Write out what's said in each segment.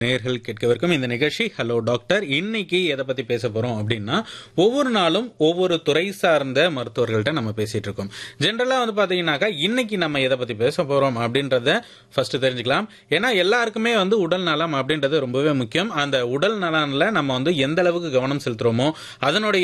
நேர்கள் கேட்கவிருக்கும் இந்த நிகழ்ச்சி ஹலோ டாக்டர் இன்னைக்கு எதை பத்தி பேச போறோம் அப்படின்னா ஒவ்வொரு நாளும் ஒவ்வொரு துறை சார்ந்த மருத்துவர்கள்ட்ட நம்ம பேசிட்டு இருக்கோம் ஜென்ரலா வந்து பாத்தீங்கன்னாக்கா இன்னைக்கு நம்ம எதை பத்தி பேச போறோம் அப்படின்றத ஃபர்ஸ்ட் தெரிஞ்சுக்கலாம் ஏன்னா எல்லாருக்குமே வந்து உடல் நலம் அப்படின்றது ரொம்பவே முக்கியம் அந்த உடல் நலன்ல நம்ம வந்து எந்த அளவுக்கு கவனம் செலுத்துறோமோ அதனுடைய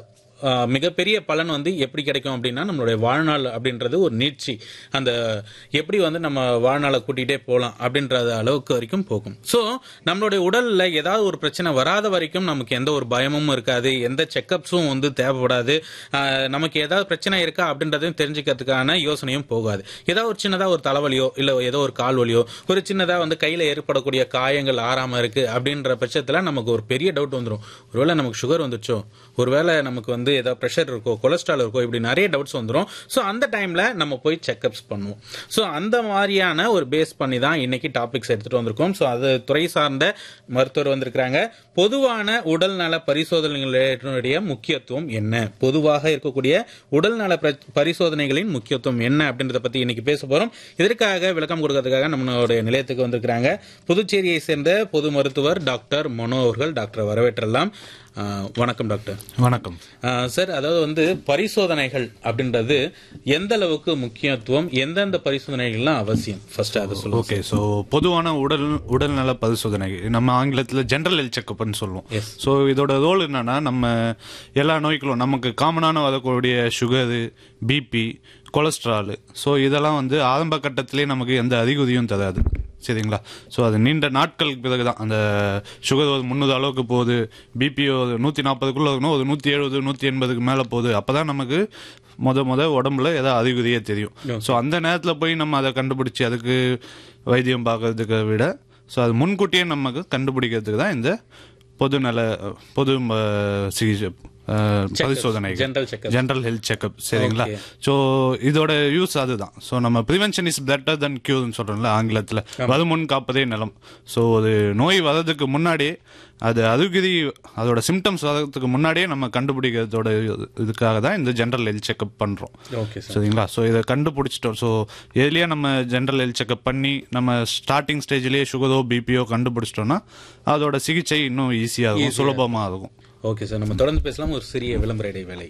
ஆஹ் மிகப்பெரிய பலன் வந்து எப்படி கிடைக்கும் அப்படின்னா நம்மளுடைய வாழ்நாள் அப்படின்றது ஒரு நீட்சி அந்த எப்படி வந்து நம்ம வாழ்நாளை கூட்டிகிட்டே போகலாம் அப்படின்ற அளவுக்கு வரைக்கும் போகும் ஸோ நம்மளுடைய உடலில் ஏதாவது ஒரு பிரச்சனை வராத வரைக்கும் நமக்கு எந்த ஒரு பயமும் இருக்காது எந்த செக்கப்ஸும் வந்து தேவைப்படாது ஆஹ் நமக்கு ஏதாவது பிரச்சனை இருக்கா அப்படின்றதையும் தெரிஞ்சுக்கிறதுக்கான யோசனையும் போகாது ஏதாவது ஒரு சின்னதாக ஒரு தலைவலியோ இல்லை ஏதோ ஒரு கால் வலியோ ஒரு சின்னதாக வந்து கையில் ஏற்படக்கூடிய காயங்கள் ஆறாமல் இருக்கு அப்படின்ற பட்சத்தில் நமக்கு ஒரு பெரிய டவுட் வந்துடும் ஒருவேளை நமக்கு சுகர் வந்துச்சோ ஒருவேளை நமக்கு வந்து ஏதாவது ப்ரெஷர் இருக்கோ கொலஸ்ட்ரால் இருக்கோ இப்படி நிறைய டவுட்ஸ் வந்துடும் ஸோ அந்த டைமில் நம்ம போய் செக்அப்ஸ் பண்ணுவோம் ஸோ அந்த மாதிரியான ஒரு பேஸ் பண்ணி தான் இன்னைக்கு டாபிக்ஸ் எடுத்துகிட்டு வந்திருக்கோம் ஸோ அது துறை சார்ந்த மருத்துவர் வந்திருக்கிறாங்க பொதுவான உடல் நல பரிசோதனைகளுடைய முக்கியத்துவம் என்ன பொதுவாக இருக்கக்கூடிய உடல் நல பிர- பரிசோதனைகளின் முக்கியத்துவம் என்ன அப்படின்றத பற்றி இன்னைக்கு பேச போகிறோம் இதற்காக விளக்கம் கொடுக்கறதுக்காக நம்மளுடைய நிலையத்துக்கு வந்திருக்கிறாங்க புதுச்சேரியை சேர்ந்த பொது மருத்துவர் டாக்டர் மனோ அவர்கள் டாக்டர் வரவேற்றலாம் ஆஹ் வணக்கம் டாக்டர் வணக்கம் ஆஹ் சார் அதாவது வந்து பரிசோதனைகள் அப்படின்றது எந்த அளவுக்கு முக்கியத்துவம் எந்தெந்த பரிசோதனைகள்லாம் அவசியம் ஃபர்ஸ்ட் அதை சொல்லுங்க ஓகே ஸோ பொதுவான உடல் உடல்நல பரிசோதனை நம்ம ஆங்கிலத்தில் ஜென்ரல் ஹெல்த் செக்அப்னு சொல்லுவோம் Yes. ஸோ இதோட ரோல் என்னன்னா நம்ம எல்லா நோய்களும் நமக்கு காமனான வரக்கூடிய சுகரு பிபி கொலஸ்ட்ரால் ஸோ இதெல்லாம் வந்து ஆரம்ப கட்டத்திலே நமக்கு எந்த அறிகுறியும் தராது சரிங்களா ஸோ அது நீண்ட நாட்களுக்கு பிறகு தான் அந்த சுகர் ஒரு முந்நூறு அளவுக்கு போகுது பிபி ஒரு நூற்றி நாற்பதுக்குள்ள இருக்கணும் ஒரு நூற்றி எழுபது நூற்றி எண்பதுக்கு மேலே போகுது அப்போ தான் நமக்கு முத முத உடம்புல ஏதாவது அறிகுறியே தெரியும் ஸோ அந்த நேரத்தில் போய் நம்ம அதை கண்டுபிடிச்சி அதுக்கு வைத்தியம் பார்க்கறதுக்கு விட ஸோ அது முன்கூட்டியே நமக்கு கண்டுபிடிக்கிறதுக்கு தான் இந்த பொதுநல பொது ம- சிகிச்சை அஹ், பரிசோதனைகள் general checkup general health checkup சரிங்களா Okay. ஸோ இதோட யூஸ் அதுதான் ஸோ நம்ம ப்ரிவென்ஷன் இஸ் பெட்டர் than கியூர்னு சொல்றோம்ல ஆங்கிலத்தில் வருமுன் காப்பதே நலம் ஸோ ஒரு நோய் வர்றதுக்கு முன்னாடியே அது அறிகுறி அதோட சிம்டம்ஸ் வர்றதுக்கு முன்னாடியே நம்ம கண்டுபிடிக்கிறதோட இதுக்காக தான் இந்த ஜென்ரல் ஹெல்த் செக்அப் பண்ணுறோம் ஓகே சார் சரிங்களா ஸோ இதை கண்டுபிடிச்சிட்டோம் ஸோ எதுலேயே நம்ம ஜென்ரல் ஹெல்த் செக்அப் பண்ணி நம்ம ஸ்டார்டிங் ஸ்டேஜ்லேயே சுகரோ பிபியோ கண்டுபிடிச்சிட்டோம்னா அதோட சிகிச்சை இன்னும் ஈஸியாக இருக்கும் சுலபமாக இருக்கும் ஓகே சார் நம்ம தொடர்ந்து பேசலாம் ஒரு சிறிய விளம்பர இடைவேளை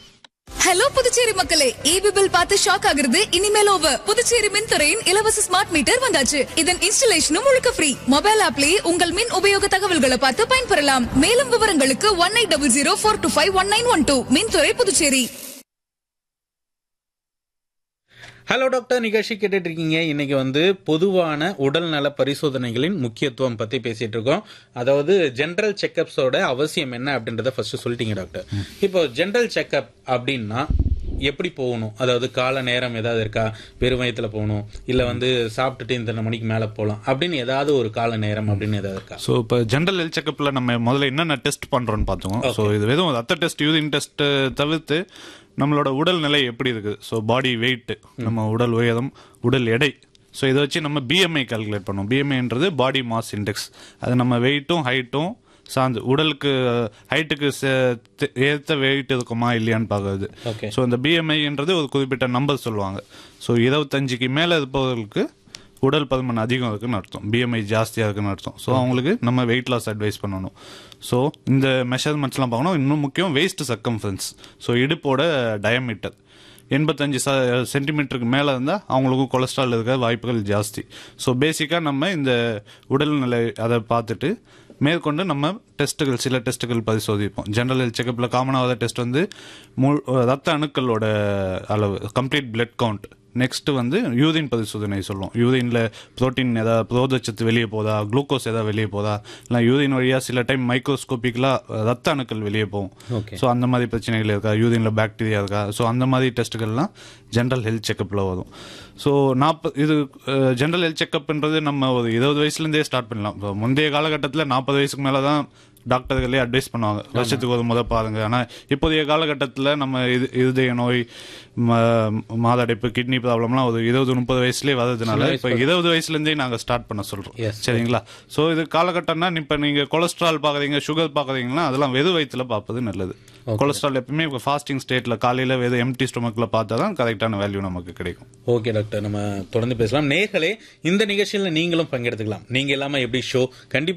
ஹலோ புதுச்சேரி மக்களே ஈபி பில் பார்த்து ஷாக் ஆகுறது இனிமேல் ஓவர் புதுச்சேரி மின்துறையின் இலவச ஸ்மார்ட் மீட்டர் வந்தாச்சு இதன் இன்ஸ்டலேஷனும் முழுக்க ஃப்ரீ மொபைல் ஆப்லயே உங்கள் மின் உபயோக தகவல்களை பார்த்து பயன்பெறலாம் மேலும் விவரங்களுக்கு one eight double zero four two five one nine one two மின்துறை புதுச்சேரி ஹலோ டாக்டர் நிகழ்ச்சி கேட்டுட்டு இருக்கீங்க இன்னைக்கு வந்து பொதுவான உடல் நல பரிசோதனைகளின் முக்கியத்துவம் பத்தி பேசிட்டு இருக்கோம் அதாவது ஜென்ரல் செக்கப்ஸோட அவசியம் என்ன அப்படின்றத ஃபர்ஸ்ட் சொல்லிட்டீங்க டாக்டர் இப்போ ஜென்ரல் செக்கப் அப்படின்னா எப்படி போகணும் அதாவது கால நேரம் ஏதாவது இருக்கா வெறும் வயத்துல போகணும் இல்ல வந்து சாப்பிட்டுட்டு இந்த மணிக்கு மேல போகலாம் அப்படின்னு ஏதாவது ஒரு கால நேரம் அப்படின்னு ஏதாவது இருக்கா ஸோ இப்போ ஜென்ரல் ஹெல்த் செக்கப்பில் நம்ம முதல்ல என்னென்ன டெஸ்ட் பண்ணுறோன்னு பார்த்தோம் ஸோ இது வெறும் ரத்த டெஸ்ட் யூரின் டெஸ்ட் தவிர்த்து நம்மளோட உடல் நிலை எப்படி இருக்குது ஸோ பாடி வெயிட் நம்ம உடல் உயரம் உடல் எடை ஸோ இதை வச்சு நம்ம பிஎம்ஐ கால்குலேட் பண்ணுவோம் பிஎம்ஐன்றது பாடி மாஸ் இண்டெக்ஸ் அது நம்ம வெயிட்டும் ஹைட்டும் சார்ந்து உடலுக்கு ஹைட்டுக்கு ஏற்ற வெயிட் இருக்குமா இல்லையான்னு பார்க்கறது ஓகே ஸோ இந்த பிஎம்ஐன்றது ஒரு குறிப்பிட்ட நம்பர் சொல்லுவாங்க ஸோ இருபத்தஞ்சுக்கு மேலே இருப்பவர்களுக்கு உடல் பருமன் அதிகம் இருக்குன்னு அர்த்தம் பிஎம்ஐ ஜாஸ்தியாக இருக்குன்னு அர்த்தம் ஸோ அவங்களுக்கு நம்ம வெயிட் லாஸ் அட்வைஸ் பண்ணணும் ஸோ இந்த மெஷர்மெண்ட்ஸ்லாம் பார்க்கணும் இன்னும் முக்கியம் வேஸ்ட் சர்க்கம்ஃபரன்ஸ் ஸோ இடுப்போட டயமீட்டர் எண்பத்தஞ்சு ச சென்டிமீட்டருக்கு மேலே இருந்தால் அவங்களுக்கும் கொலஸ்ட்ரால் இருக்க வாய்ப்புகள் ஜாஸ்தி ஸோ பேசிக்காக நம்ம இந்த உடல்நிலை அதை பார்த்துட்டு மேற்கொண்டு நம்ம டெஸ்ட்டுகள் சில டெஸ்ட்டுகள் பரிசோதிப்போம் ஜென்ரல் ஹெல்த் செக்கப்பில் காமனாக டெஸ்ட் வந்து முழு ரத்த அணுக்களோட அளவு கம்ப்ளீட் பிளட் கவுண்ட் நெக்ஸ்ட் வந்து யூரின் பரிசோதனை சொல்லுவோம் யூரின்ல புரோட்டீன் ஏதாவது புரோதச்சத்து வெளியே போதா குளுக்கோஸ் ஏதாவது வெளியே போதா இல்லை யூரின் வழியாக சில டைம் மைக்ரோஸ்கோபிக்கலாக ரத்த அணுக்கள் வெளியே போகும் ஓகே ஸோ அந்த மாதிரி பிரச்சனைகள் இருக்கா யூரின்ல பாக்டீரியா இருக்கா ஸோ அந்த மாதிரி டெஸ்ட்டுகள்லாம் ஜென்ரல் ஹெல்த் செக்கப்பில் வரும் ஸோ நாற்பது இது ஜென்ரல் ஹெல்த் செக்கப்ன்றது நம்ம ஒரு இருபது வயசுலேருந்தே ஸ்டார்ட் பண்ணலாம் இப்போ முந்தைய காலகட்டத்தில் நாற்பது வயசுக்கு மேலே தான் டாக்டர்களே அட்வைஸ் பண்ணுவாங்க வருஷத்துக்கு ஒரு முறை பாருங்க ஆனால் இப்போதைய காலகட்டத்தில் நம்ம இது இருதய நோய் ம- மாரடைப்பு கிட்னி ப்ராப்ளம்லாம் ஒரு இருபது முப்பது வயசுலேயே வர்றதுனால இப்போ இருபது வயசுலேருந்தே நாங்கள் ஸ்டார்ட் பண்ண சொல்கிறோம் Yes. சரிங்களா ஸோ இது காலகட்டம்னா இப்போ நீங்கள் கொலஸ்ட்ரால் பார்க்குறீங்க சுகர் பார்க்குறீங்கன்னா அதெல்லாம் வெறு வயிற்றுல பார்ப்பது நல்லது கொலஸ்ட்ரால் எப்பவுமே ஃபாஸ்டிங் ஸ்டேட்ல காலையில வெறும் எம்டி ஸ்டொமக்ல பார்த்தா தான் கரெக்டான வேல்யூ நமக்கு கிடைக்கும் ஓகே டாக்டர் நம்ம தொடர்ந்து பேசலாம் நேர்களே இந்த நிகழ்ச்சியில் நீங்களும் பங்கெடுத்துக்கலாம் நீங்க இல்லாம எப்படி ஷோ கண்டிப்பா